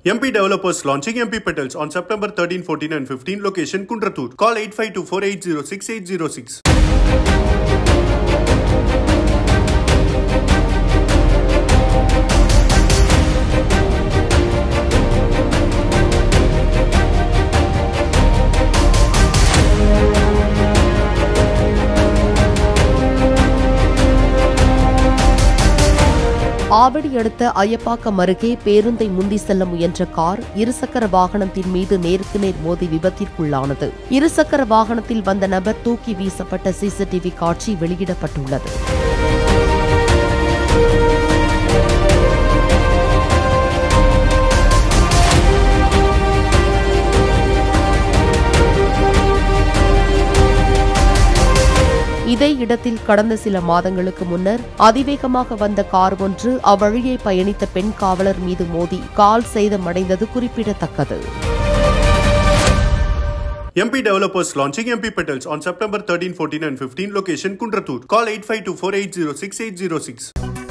MP developers launching MP Petals on September 13, 14, and 15. Location Kundratur. Call 8524806806. Avadi அடுத்த அய்யப்பாக்கம் அருகே பேருந்தை முந்தி செல்ல முயன்ற கார் இருசக்கர வாகனத்தின் மீது நேருக்கு நேர் மோதி விபத்திற்குள்ளானது இருசக்கர வாகனத்தில் வந்த நபர் தூக்கி வீசப்பட்ட சிசிடிவி காட்சி வெளியிடப்பட்டுள்ளது இதே இடத்தில் கடந்த சில மாதங்களுக்கு முன்னர் அதிவேகமாக வந்த கார் ஒன்று அவ்வழியே பயணித்த பெண் காவலர் மீது மோதி கால் சேதமடைந்தது குறிப்பிடத்தக்கது MP developers launching MP Petals on September 13, 14, and 15. Location Kundratur. Call 8524806806.